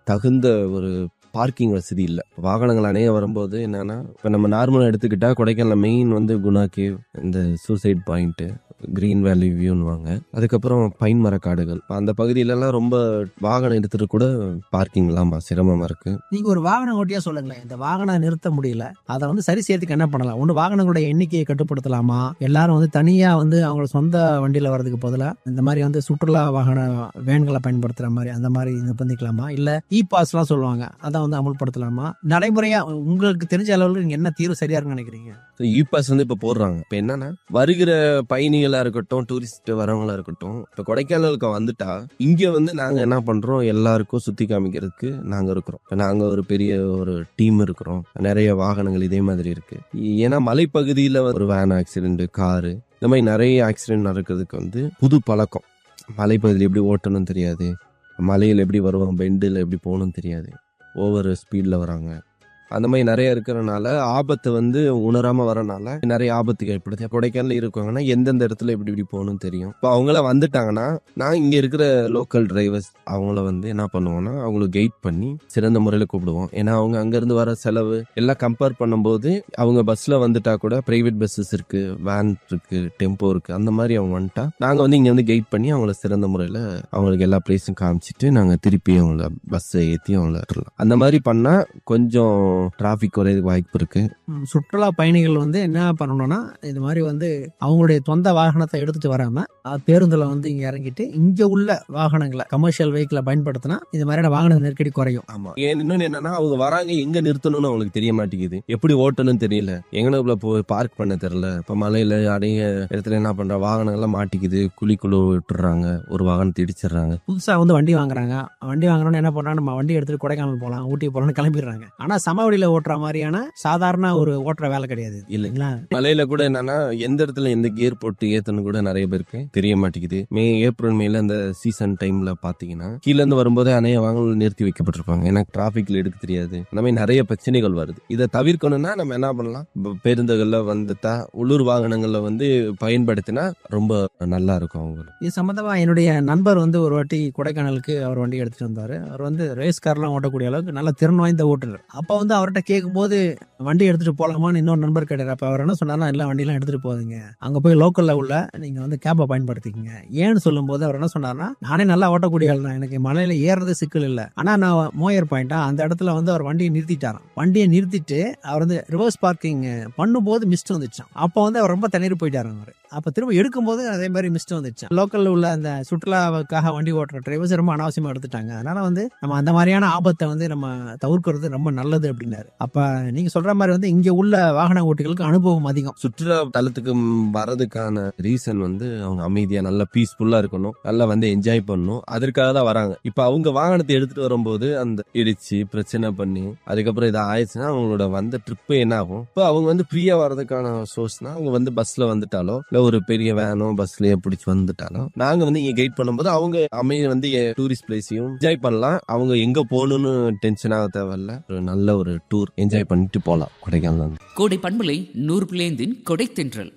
தகுந்த ஒரு பார்க்கிங் வசதி இல்லை வாகனங்கள் அணைய வரும்போது என்னன்னா இப்போ நம்ம நார்மலாக எடுத்துக்கிட்டா கொடைக்கானல் மெயின் வந்து குணா கேவ் இந்த சூசைட் பாயிண்ட்டு கிரீன் வேலி வியூன்னுவாங்க அதுக்கப்புறம் பைன் மரக்காடுகள் இப்ப அந்த பகுதியிலலாம் ரொம்ப வாகனம் எடுத்துட்டு கூட பார்க்கிங் இல்லாம சிரமமா இருக்கு நீங்க ஒரு வாகன ஓட்டியா சொல்லுங்களேன் இந்த வாகனம் நிறுத்த முடியல அதை வந்து சரி செய்யறதுக்கு என்ன பண்ணலாம் ஒன்று வாகனங்களுடைய எண்ணிக்கையை கட்டுப்படுத்தலாமா எல்லாரும் வந்து தனியா வந்து அவங்களோட சொந்த வண்டியில வர்றதுக்கு பதிலா இந்த மாதிரி வந்து சுற்றுலா வாகன வேன்களை பயன்படுத்துற மாதிரி அந்த மாதிரி நிர்பந்திக்கலாமா இல்ல இ பாஸ்லாம் சொல்லுவாங்க அதை வந்து அமல்படுத்தலாமா நடைமுறையா உங்களுக்கு தெரிஞ்ச அளவுக்கு நீங்க என்ன தீர்வு சரியா இருக்குன்னு நினைக்கிறீங்க இ பாஸ் வந்து இப்போ போடுறாங்க இப்போ என்னன்னா வருகிற பயணிகளா இருக்கட்டும் டூரிஸ்ட் வரவங்களா இருக்கட்டும் இப்போ கொடைக்கானலுக்கு வந்துட்டா இங்க வந்து நாங்க என்ன பண்றோம் எல்லாருக்கும் சுத்தி காமிக்கிறதுக்கு நாங்க இருக்கிறோம் இப்போ நாங்க ஒரு பெரிய ஒரு டீம் இருக்கிறோம் நிறைய வாகனங்கள் இதே மாதிரி இருக்கு ஏன்னா மலைப்பகுதியில ஒரு வேன் ஆக்சிடென்ட் காரு இந்த மாதிரி நிறைய ஆக்சிடென்ட் நடக்கிறதுக்கு வந்து புது பழக்கம் மலைப்பகுதியில் எப்படி ஓட்டணும்னு தெரியாது மலையில் எப்படி வருவாங்க பெண்டில் எப்படி போகணும்னு தெரியாது ஓவர் ஸ்பீடில் வராங்க அந்த மாதிரி நிறைய இருக்கிறனால ஆபத்து வந்து உணராம வரனால நிறைய ஆபத்துக்கு ஏற்படுது கொடைக்கானல இருக்காங்கன்னா எந்தெந்த இடத்துல இப்படி இப்படி போகணும்னு தெரியும் இப்போ அவங்கள வந்துட்டாங்கன்னா நான் இங்க இருக்கிற லோக்கல் டிரைவர்ஸ் அவங்கள வந்து என்ன பண்ணுவோம்னா அவங்களுக்கு கைட் பண்ணி சிறந்த முறையில் கூப்பிடுவோம் ஏன்னா அவங்க அங்கிருந்து வர செலவு எல்லாம் கம்பேர் பண்ணும்போது அவங்க பஸ்ல வந்துட்டா கூட பிரைவேட் பஸ்ஸஸ் இருக்கு வேன் இருக்கு டெம்போ இருக்கு அந்த மாதிரி அவங்க வந்துட்டா நாங்க வந்து இங்க வந்து கைட் பண்ணி அவங்கள சிறந்த முறையில் அவங்களுக்கு எல்லா பிளேஸும் காமிச்சிட்டு நாங்க திருப்பி அவங்கள பஸ்ஸை ஏற்றி அவங்கள விட்டுறலாம் அந்த மாதிரி பண்ணா கொஞ்சம் டிராஃபிக் குறையதுக்கு வாய்ப்பு இருக்கு ம், சுற்றுலா பயணிகள் வந்து என்ன பண்ணணும்னா இது மாதிரி வந்து அவங்களுடைய சொந்த வாகனத்தை எடுத்துட்டு வராம அஹ், பேருந்துல வந்து இங்க இறங்கிட்டு இங்க உள்ள வாகனங்களை கமர்ஷியல் வெஹிக்கிளை பயன்படுத்தினா இது மாதிரியான வாகன நெருக்கடி குறையும் ஆமா ஏன் இன்னொன்னு என்னன்னா அவங்க வராங்க எங்க நிறுத்தணும்னு அவங்களுக்கு தெரிய மாட்டேங்குது எப்படி ஓட்டணும்னு தெரியல எங்கனக்குள்ள போய் பார்க் பண்ண தெரியல இப்ப மலையில அடைய இடத்துல என்ன பண்ற வாகனம் எல்லாம் மாட்டிக்குது குழிக்குள்ள விட்டுறாங்க ஒரு வாகனத்தை இடிச்சிடுறாங்க புதுசா வந்து வண்டி வாங்குறாங்க வண்டி வாங்குறோம்னு என்ன பண்றாங்க நம்ம வண்டி எடுத்துட்டு கொடைக்கானல் போகலாம் ஊட்டி போகலாம்னு கிளம்பிடுறாங்க ஆனா சமவெளியில ஓட்டுற மாதிரியான சாதாரண ஒரு ஓட்டுற வேலை கிடையாது இல்ல இல்லைங்களா மலையில கூட என்னன்னா எந்த இடத்துல எந்த கியர் போட்டு ஏத்தணும் கூட நிறைய பேருக்கு தெரிய மாட்டேங்குது மே ஏப்ரல் மேல அந்த சீசன் டைம்ல பாத்தீங்கன்னா கீழ இருந்து வரும்போதே அநேக வாகனங்கள் நிறுத்தி வைக்கப்பட்டிருப்பாங்க ஏன்னா டிராபிக்ல எடுக்க தெரியாது அந்த மாதிரி நிறைய பிரச்சனைகள் வருது இதை தவிர்க்கணும்னா நம்ம என்ன பண்ணலாம் இப்ப பேருந்துகள்ல வந்துட்டா உள்ளூர் வாகனங்கள்ல வந்து பயன்படுத்தினா ரொம்ப நல்லா இருக்கும் அவங்களுக்கு இது சம்பந்தமா என்னுடைய நண்பர் வந்து ஒரு வாட்டி கொடைக்கானலுக்கு அவர் வண்டி எடுத்துட்டு வந்தாரு அவர் வந்து ரேஸ் கார்லாம் ஓட்டக்கூடிய அளவுக்கு நல்ல திறன் வாய்ந்த ஓட்டுநர் அப்ப வந்து அவர்கிட்ட கேட்கும்போது வண்டி எடுத்துட்டு போலாமான்னு இன்னொரு நண்பர் கேட்டார் அப்ப அவர் என்ன சொன்னார்னா இல்ல வண்டிலாம் எடுத்துட்டு போகுதுங்க அங்க போய் லோக்கல்ல உள்ள நீங்க வந்து கேப்பை பயன்படுத்திக்கங்க ஏன்னு சொல்லும்போது அவர் என்ன சொன்னார்னா நானே நல்லா ஓட்டக்கூடிய ஆள் தான் எனக்கு மலையில ஏறது சிக்கல் இல்லை ஆனா நான் மோயர் பாயிண்டா அந்த இடத்துல வந்து அவர் வண்டியை நிறுத்திட்டாராம் வண்டியை நிறுத்திட்டு அவர் வந்து ரிவர்ஸ் பார்க்கிங் பண்ணும்போது மிஸ்ட் வந்துச்சான் அப்போ வந்து அவர் ரொம்ப தண்ணீர் போயிட்டாரு அவரு அப்ப திரும்ப எடுக்கும்போது அதே மாதிரி மிஸ்ட் வந்துச்சு லோக்கல்ல உள்ள அந்த சுற்றுலாவுக்காக வண்டி ஓட்டுற டிரைவர்ஸ் ரொம்ப அனாவசியமா எடுத்துட்டாங்க அதனால வந்து நம்ம அந்த மாதிரியான ஆபத்தை வந்து நம்ம தவிர்க்கிறது ரொம்ப நல்லது அப்படின்னாரு அப்ப நீங்க சொல்ற மாதிரி வந்து இங்க உள்ள வாகன ஓட்டிகளுக்கு அனுபவம் அதிகம் சுற்றுலா தலத்துக்கு ம், வர்றதுக்கான ரீசன் வந்து அவங்க அமைதியா நல்லா பீஸ்ஃபுல்லா இருக்கணும் நல்லா வந்து என்ஜாய் பண்ணணும் அதற்காக தான் வராங்க இப்ப அவங்க வாகனத்தை எடுத்துட்டு வரும்போது அந்த இடிச்சு பிரச்சனை பண்ணி அதுக்கப்புறம் இதை ஆயிடுச்சுன்னா அவங்களோட வந்த ட்ரிப்பு என்ன ஆகும் இப்போ அவங்க வந்து ஃப்ரீயா வர்றதுக்கான சோர்ஸ்னா அவங்க வந்து பஸ்ல வந்துட்டாலோ இல்ல ஒரு பெரிய வேனோ பஸ்லயே பிடிச்சி வந்துட்டாலோ நாங்க வந்து இங்க கைட் பண்ணும்போது அவங்க அமைதி வந்து டூரிஸ்ட் பிளேஸையும் என்ஜாய் பண்ணலாம் அவங்க எங்க போகணும்னு டென்ஷன் ஆக தேவையில்ல ஒரு நல்ல ஒரு டூர் என்ஜாய் பண்ணிட்டு போகலாம் கொடைக்கானல் வந்து கோடை பண்பலை நூறு பிளேந்தின் கொடை தென்றல்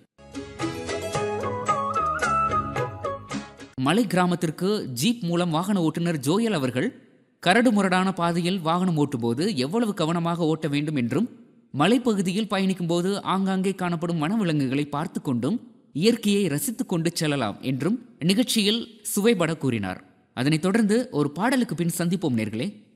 மலை கிராமத்திற்கு ஜீப் மூலம் வாகன ஓட்டுநர் ஜோயல் அவர்கள் கரடு முரடான பாதையில் வாகனம் ஓட்டும்போது எவ்வளவு கவனமாக ஓட்ட வேண்டும் என்றும் மலைப்பகுதியில் பயணிக்கும் போது ஆங்காங்கே காணப்படும் வனவிலங்குகளை பார்த்து கொண்டும் இயற்கையை ரசித்துக் கொண்டு செல்லலாம் என்றும் நிகழ்ச்சியில் சுவைபட கூறினார் அதனைத் தொடர்ந்து ஒரு பாடலுக்கு பின் சந்திப்போம் நேர்களே